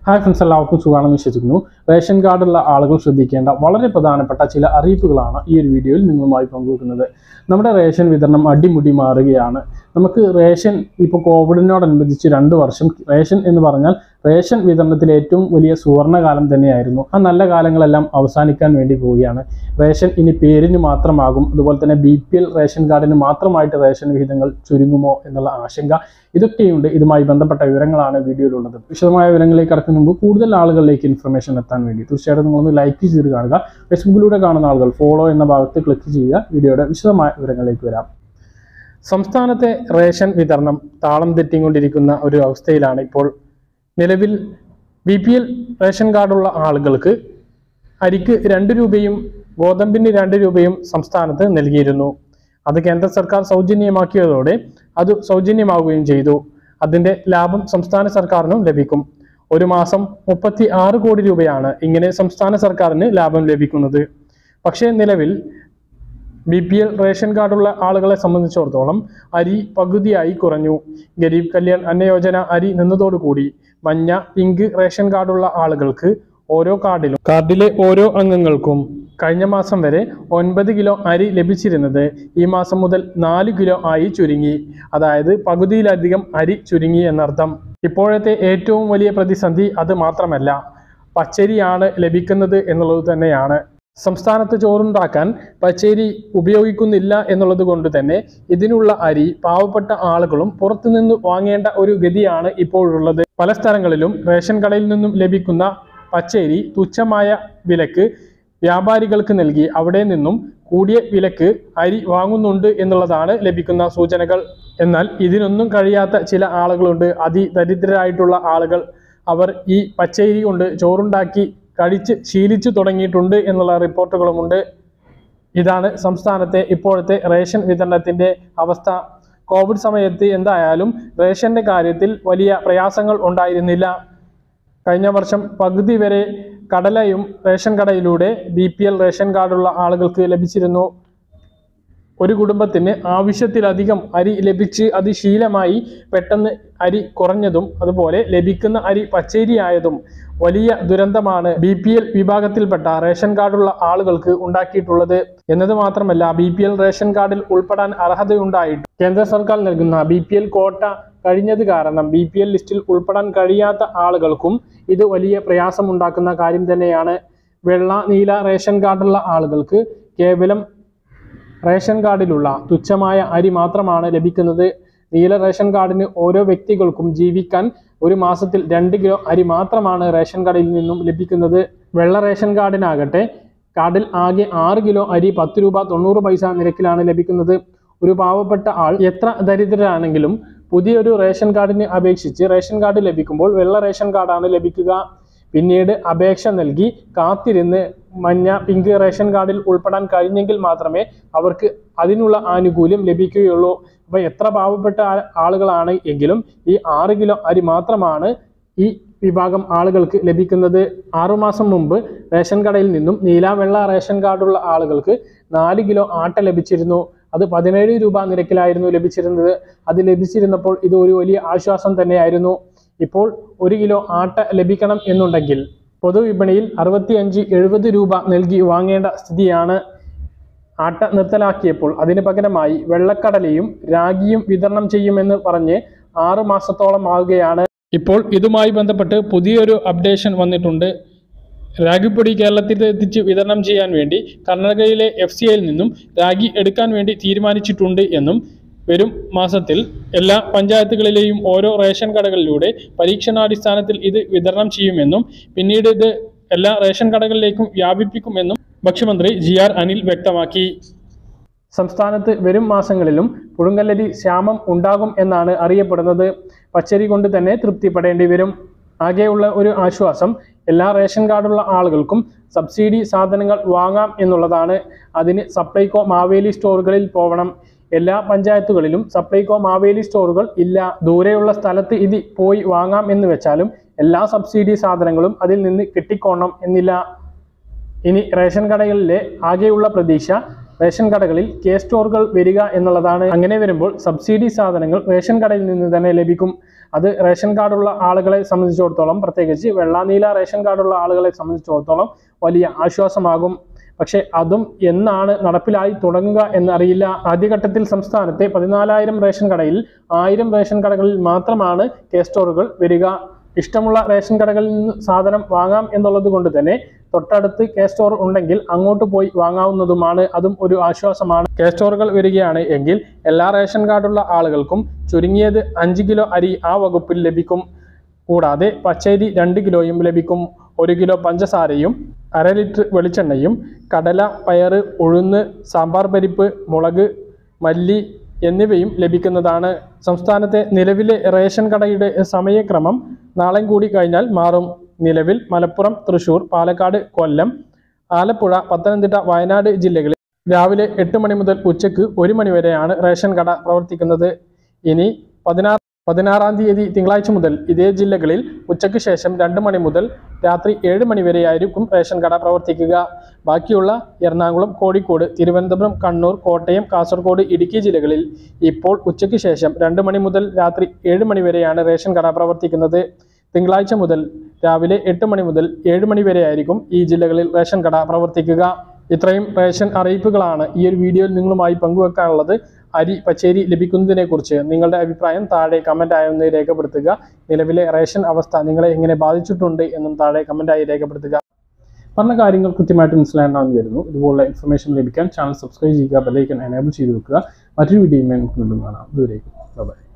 hi friends എല്ലാവർക്കും സുഖമാണെന്ന് വിശ്വസിക്കുന്നു റേഷൻ കാർഡുള്ള ആളുകൾ ശ്രദ്ധിക്കേണ്ട വളരെ പ്രധാനപ്പെട്ട ചില അറിയിപ്പുകളാണ് ഈ ഒരു വീഡിയോയിൽ നിങ്ങളുമായി പങ്കുവെക്കുന്നത് നമ്മുടെ റേഷൻ വിതരണം അടിമുടി മാറുകയാണ് നമുക്ക് റേഷൻ ഇപ്പോൾ കോവിഡിനോടനുബന്ധിച്ച് രണ്ട് വർഷം റേഷൻ എന്ന് പറഞ്ഞാൽ റേഷൻ വിതരണത്തിൽ ഏറ്റവും വലിയ സുവർണകാലം തന്നെയായിരുന്നു ആ നല്ല കാലങ്ങളെല്ലാം അവസാനിക്കാൻ വേണ്ടി പോവുകയാണ് റേഷൻ ഇനി പേരിന് മാത്രമാകും അതുപോലെ തന്നെ ബി പി എൽ റേഷൻ കാർഡിന് മാത്രമായിട്ട് റേഷൻ വിഹിതങ്ങൾ ചുരുങ്ങുമോ എന്നുള്ള ആശങ്ക ഇതൊക്കെയുണ്ട് ഇതുമായി ബന്ധപ്പെട്ട വിവരങ്ങളാണ് വീഡിയോയിലുള്ളത് വിശദമായ വിവരങ്ങളിലേക്ക് കടക്കുന്ന മുമ്പ് കൂടുതൽ ആളുകളിലേക്ക് ഇൻഫർമേഷൻ എത്താൻ വേണ്ടി തീർച്ചയായിട്ടും നിങ്ങളൊന്ന് ലൈക്ക് ചെയ്ത് കാണുക ഫേസ്ബുക്കിലൂടെ കാണുന്ന ആളുകൾ ഫോളോ എന്ന ഭാഗത്ത് ക്ലിക്ക് ചെയ്യുക വീഡിയോയുടെ വിശദമായ വിവരങ്ങളിലേക്ക് വരാം സംസ്ഥാനത്തെ റേഷൻ വിതരണം താളം തെറ്റിക്കൊണ്ടിരിക്കുന്ന ഒരു അവസ്ഥയിലാണ് ഇപ്പോൾ നിലവിൽ ബി പി എൽ റേഷൻ കാർഡുള്ള ആളുകൾക്ക് അരിക്ക് രണ്ട് രൂപയും ഗോതമ്പിന് രണ്ട് രൂപയും സംസ്ഥാനത്ത് നൽകിയിരുന്നു അത് കേന്ദ്ര സർക്കാർ സൗജന്യമാക്കിയതോടെ അത് സൗജന്യമാവുകയും ചെയ്തു അതിന്റെ ലാഭം സംസ്ഥാന സർക്കാരിനും ലഭിക്കും ഒരു മാസം മുപ്പത്തി ആറ് കോടി രൂപയാണ് ഇങ്ങനെ സംസ്ഥാന സർക്കാരിന് ലാഭം ലഭിക്കുന്നത് പക്ഷേ നിലവിൽ ബി പി എൽ റേഷൻ കാർഡുള്ള ആളുകളെ സംബന്ധിച്ചിടത്തോളം അരി പകുതിയായി കുറഞ്ഞു ഗരീബ് കല്യാൺ അന്ന യോജന അരി നിന്നതോടുകൂടി മഞ്ഞ പിങ്ക് റേഷൻ കാർഡുള്ള ആളുകൾക്ക് ഓരോ കാർഡിലും കാർഡിലെ ഓരോ അംഗങ്ങൾക്കും കഴിഞ്ഞ മാസം വരെ ഒൻപത് കിലോ അരി ലഭിച്ചിരുന്നത് ഈ മാസം മുതൽ നാല് കിലോ ആയി ചുരുങ്ങി അതായത് പകുതിയിലധികം അരി ചുരുങ്ങി എന്നർത്ഥം ഇപ്പോഴത്തെ ഏറ്റവും വലിയ പ്രതിസന്ധി അത് മാത്രമല്ല പച്ചരിയാണ് ലഭിക്കുന്നത് എന്നുള്ളത് തന്നെയാണ് സംസ്ഥാനത്ത് ചോറുണ്ടാക്കാൻ പച്ചരി ഉപയോഗിക്കുന്നില്ല എന്നുള്ളത് കൊണ്ട് തന്നെ ഇതിനുള്ള അരി പാവപ്പെട്ട ആളുകളും പുറത്തുനിന്ന് വാങ്ങേണ്ട ഒരു ഗതിയാണ് ഇപ്പോഴുള്ളത് പല സ്ഥലങ്ങളിലും റേഷൻ കടയിൽ നിന്നും ലഭിക്കുന്ന പച്ചരി തുച്ഛമായ വിലക്ക് വ്യാപാരികൾക്ക് നൽകി അവിടെ നിന്നും കൂടിയ വിലക്ക് അരി വാങ്ങുന്നുണ്ട് എന്നുള്ളതാണ് ലഭിക്കുന്ന സൂചനകൾ എന്നാൽ ഇതിനൊന്നും കഴിയാത്ത ചില ആളുകളുണ്ട് അതിദരിദ്രരായിട്ടുള്ള ആളുകൾ അവർ ഈ പച്ചരി കൊണ്ട് ചോറുണ്ടാക്കി കഴിച്ച് ശീലിച്ചു തുടങ്ങിയിട്ടുണ്ട് എന്നുള്ള റിപ്പോർട്ടുകളുമുണ്ട് ഇതാണ് സംസ്ഥാനത്തെ ഇപ്പോഴത്തെ റേഷൻ വിതരണത്തിന്റെ അവസ്ഥ കോവിഡ് സമയത്ത് എന്തായാലും റേഷന്റെ കാര്യത്തിൽ വലിയ പ്രയാസങ്ങൾ ഉണ്ടായിരുന്നില്ല കഴിഞ്ഞ വർഷം പകുതി വരെ കടലയും റേഷൻ കടയിലൂടെ ബി പി എൽ റേഷൻ കാർഡുള്ള ആളുകൾക്ക് ലഭിച്ചിരുന്നു ഒരു കുടുംബത്തിന് ആവശ്യത്തിലധികം അരി ലഭിച്ച് അത് ശീലമായി പെട്ടെന്ന് അരി കുറഞ്ഞതും അതുപോലെ ലഭിക്കുന്ന അരി പച്ചരി ആയതും വലിയ ദുരന്തമാണ് ബി പി എൽ വിഭാഗത്തിൽപ്പെട്ട റേഷൻ കാർഡുള്ള ആളുകൾക്ക് ഉണ്ടാക്കിയിട്ടുള്ളത് എന്നത് മാത്രമല്ല ബി പി എൽ റേഷൻ കാർഡിൽ ഉൾപ്പെടാൻ അർഹതയുണ്ടായിട്ട് കേന്ദ്ര സർക്കാർ നൽകുന്ന ബി പി എൽ കോട്ട കഴിഞ്ഞത് കാരണം ബി പി എൽ ലിസ്റ്റിൽ ഉൾപ്പെടാൻ കഴിയാത്ത ആളുകൾക്കും ഇത് വലിയ പ്രയാസമുണ്ടാക്കുന്ന കാര്യം തന്നെയാണ് വെള്ള നീല റേഷൻ കാർഡുള്ള ആളുകൾക്ക് കേവലം റേഷൻ കാർഡിലുള്ള തുച്ഛമായ അരി മാത്രമാണ് ലഭിക്കുന്നത് നീല റേഷൻ കാർഡിന് ഓരോ വ്യക്തികൾക്കും ജീവിക്കാൻ ഒരു മാസത്തിൽ രണ്ട് കിലോ അരി മാത്രമാണ് റേഷൻ കടയിൽ നിന്നും ലഭിക്കുന്നത് വെള്ള റേഷൻ കാർഡിനാകട്ടെ കാർഡിൽ ആകെ ആറ് കിലോ അരി പത്ത് രൂപ തൊണ്ണൂറ് പൈസ നിരക്കിലാണ് ലഭിക്കുന്നത് ഒരു പാവപ്പെട്ട ആൾ എത്ര ദരിദ്രരാണെങ്കിലും പുതിയൊരു റേഷൻ കാർഡിന് അപേക്ഷിച്ച് റേഷൻ കാർഡ് ലഭിക്കുമ്പോൾ വെള്ള റേഷൻ കാർഡാണ് ലഭിക്കുക പിന്നീട് അപേക്ഷ നൽകി കാത്തിരുന്ന് മഞ്ഞ പിങ്ക് റേഷൻ കാർഡിൽ ഉൾപ്പെടാൻ കഴിഞ്ഞെങ്കിൽ മാത്രമേ അവർക്ക് അതിനുള്ള ആനുകൂല്യം ലഭിക്കുകയുള്ളൂ അപ്പോൾ എത്ര പാവപ്പെട്ട ആ- ആളുകളാണ് എങ്കിലും ഈ ആറ് കിലോ അരി മാത്രമാണ് ഈ വിഭാഗം ആളുകൾക്ക് ലഭിക്കുന്നത് ആറുമാസം മുമ്പ് റേഷൻ കടയിൽ നിന്നും നീല വെള്ള റേഷൻ കാർഡുള്ള ആളുകൾക്ക് നാല് കിലോ ആട്ട ലഭിച്ചിരുന്നു അത് പതിനേഴ് രൂപ നിരക്കിലായിരുന്നു ലഭിച്ചിരുന്നത് അത് ലഭിച്ചിരുന്നപ്പോൾ ഇത് ഒരു വലിയ ആശ്വാസം തന്നെയായിരുന്നു ഇപ്പോൾ ഒരു കിലോ ആട്ട ലഭിക്കണം എന്നുണ്ടെങ്കിൽ പൊതുവിപണിയിൽ അറുപത്തിയഞ്ച് എഴുപത് രൂപ നൽകി വാങ്ങേണ്ട സ്ഥിതിയാണ് ആട്ട നിർത്തലാക്കിയപ്പോൾ അതിന് പകരമായി വെള്ളക്കടലയും രാഗിയും വിതരണം ചെയ്യുമെന്ന് പറഞ്ഞ് ആറ് മാസത്തോളം ആവുകയാണ് ഇപ്പോൾ ഇതുമായി ബന്ധപ്പെട്ട് പുതിയൊരു അപ്ഡേഷൻ വന്നിട്ടുണ്ട് രാഗിപ്പൊടി കേരളത്തിൽ എത്തിച്ച് വിതരണം ചെയ്യാൻ വേണ്ടി കർണാടകയിലെ എഫ് സി ഐയിൽ നിന്നും രാഗി എടുക്കാൻ വേണ്ടി തീരുമാനിച്ചിട്ടുണ്ട് എന്നും വരും മാസത്തിൽ എല്ലാ പഞ്ചായത്തുകളിലെയും ഓരോ റേഷൻ കടകളിലൂടെ പരീക്ഷണാടിസ്ഥാനത്തിൽ ഇത് വിതരണം ചെയ്യുമെന്നും പിന്നീട് ഇത് എല്ലാ റേഷൻ കടകളിലേക്കും വ്യാപിപ്പിക്കുമെന്നും ഭക്ഷ്യമന്ത്രി ജി ആർ അനിൽ വ്യക്തമാക്കി സംസ്ഥാനത്ത് വരും മാസങ്ങളിലും പുഴുങ്കല്ലരി ക്ഷാമം ഉണ്ടാകും എന്നാണ് അറിയപ്പെടുന്നത് പച്ചരി കൊണ്ട് തന്നെ തൃപ്തിപ്പെടേണ്ടി വരും ആകെയുള്ള ഒരു ആശ്വാസം എല്ലാ റേഷൻ കാർഡുള്ള ആളുകൾക്കും സബ്സിഡി സാധനങ്ങൾ വാങ്ങാം എന്നുള്ളതാണ് അതിന് സപ്ലൈകോ മാവേലി സ്റ്റോറുകളിൽ പോകണം എല്ലാ പഞ്ചായത്തുകളിലും സപ്ലൈകോ മാവേലി സ്റ്റോറുകൾ ഇല്ല ദൂരെയുള്ള സ്ഥലത്ത് ഇത് പോയി വാങ്ങാം എന്ന് വെച്ചാലും എല്ലാ സബ്സിഡി സാധനങ്ങളും അതിൽ നിന്ന് കിട്ടിക്കോണം എന്നില്ല ഇനി റേഷൻ കടകളിലെ ആകെയുള്ള പ്രതീക്ഷ റേഷൻ കടകളിൽ കെ സ്റ്റോറുകൾ വരിക എന്നുള്ളതാണ് അങ്ങനെ വരുമ്പോൾ സബ്സിഡി സാധനങ്ങൾ റേഷൻ കടയിൽ നിന്ന് തന്നെ ലഭിക്കും അത് റേഷൻ കാർഡുള്ള ആളുകളെ സംബന്ധിച്ചിടത്തോളം പ്രത്യേകിച്ച് വെള്ളാനീല റേഷൻ കാർഡുള്ള ആളുകളെ സംബന്ധിച്ചിടത്തോളം വലിയ ആശ്വാസമാകും പക്ഷേ അതും എന്നാണ് നടപ്പിലായി തുടങ്ങുക എന്നറിയില്ല ആദ്യഘട്ടത്തിൽ സംസ്ഥാനത്തെ പതിനാലായിരം റേഷൻ കടയിൽ ആയിരം റേഷൻ കടകളിൽ മാത്രമാണ് കെ സ്റ്റോറുകൾ വരിക ഇഷ്ടമുള്ള റേഷൻ കടകളിൽ നിന്ന് സാധനം വാങ്ങാം എന്നുള്ളത് കൊണ്ട് തന്നെ തൊട്ടടുത്ത് കെ സ്റ്റോർ ഉണ്ടെങ്കിൽ അങ്ങോട്ട് പോയി വാങ്ങാവുന്നതുമാണ് അതും ഒരു ആശ്വാസമാണ് കെ സ്റ്റോറുകൾ വരികയാണ് എങ്കിൽ എല്ലാ റേഷൻ കാർഡുള്ള ആളുകൾക്കും ചുരുങ്ങിയത് അഞ്ച് കിലോ അരി ആ വകുപ്പിൽ ലഭിക്കും കൂടാതെ പച്ചരി രണ്ട് കിലോയും ലഭിക്കും ഒരു കിലോ പഞ്ചസാരയും അര ലിറ്റർ വെളിച്ചെണ്ണയും കടല പയറ് ഉഴുന്ന് സാമ്പാർ പരിപ്പ് മുളക് മല്ലി എന്നിവയും ലഭിക്കുന്നതാണ് സംസ്ഥാനത്തെ നിലവിലെ റേഷൻ കടയുടെ സമയക്രമം നാളെ കൂടി കഴിഞ്ഞാൽ മാറും നിലവിൽ മലപ്പുറം തൃശൂർ പാലക്കാട് കൊല്ലം ആലപ്പുഴ പത്തനംതിട്ട വയനാട് ജില്ലകളിൽ രാവിലെ എട്ട് മണി മുതൽ ഉച്ചയ്ക്ക് ഒരു മണി വരെയാണ് റേഷൻ കട പ്രവർത്തിക്കുന്നത് ഇനി പതിനാറ് പതിനാറാം തീയതി തിങ്കളാഴ്ച മുതൽ ഇതേ ജില്ലകളിൽ ഉച്ചയ്ക്ക് ശേഷം രണ്ട് മണി മുതൽ രാത്രി ഏഴ് മണി വരെയായിരിക്കും റേഷൻ കട പ്രവർത്തിക്കുക ബാക്കിയുള്ള എറണാകുളം കോഴിക്കോട് തിരുവനന്തപുരം കണ്ണൂർ കോട്ടയം കാസർഗോഡ് ഇടുക്കി ജില്ലകളിൽ ഇപ്പോൾ ഉച്ചയ്ക്ക് ശേഷം രണ്ട് മണി മുതൽ രാത്രി ഏഴ് മണി വരെയാണ് റേഷൻ കട പ്രവർത്തിക്കുന്നത് തിങ്കളാഴ്ച മുതൽ രാവിലെ എട്ട് മണി മുതൽ ഏഴ് മണി വരെയായിരിക്കും ഈ ജില്ലകളിൽ റേഷൻ കട പ്രവർത്തിക്കുക ഇത്രയും റേഷൻ അറിയിപ്പുകളാണ് ഈ ഒരു വീഡിയോയിൽ നിങ്ങളുമായി പങ്കുവെക്കാനുള്ളത് അരി പച്ചരി ലഭിക്കുന്നതിനെ കുറിച്ച് നിങ്ങളുടെ അഭിപ്രായം താഴെ കമൻ്റ് ആയി ഒന്ന് രേഖപ്പെടുത്തുക നിലവിലെ റേഷൻ അവസ്ഥ നിങ്ങളെ എങ്ങനെ ബാധിച്ചിട്ടുണ്ട് എന്നും താഴെ കമൻ്റായി രേഖപ്പെടുത്തുക പറഞ്ഞ കാര്യങ്ങൾ കൃത്യമായിട്ട് മനസ്സിലായെന്നാണ് വരുന്നു ഇതുപോലുള്ള ഇൻഫർമേഷൻ ലഭിക്കാൻ ചാനൽ സബ്സ്ക്രൈബ് ചെയ്യുക ബെല്ലൈക്കൻ എനേബിൾ ചെയ്ത് വെക്കുക മറ്റൊരു വീഡിയോയുമായി നമുക്ക് വീണ്ടും കാണാം ദൂരേക്കും ബൈ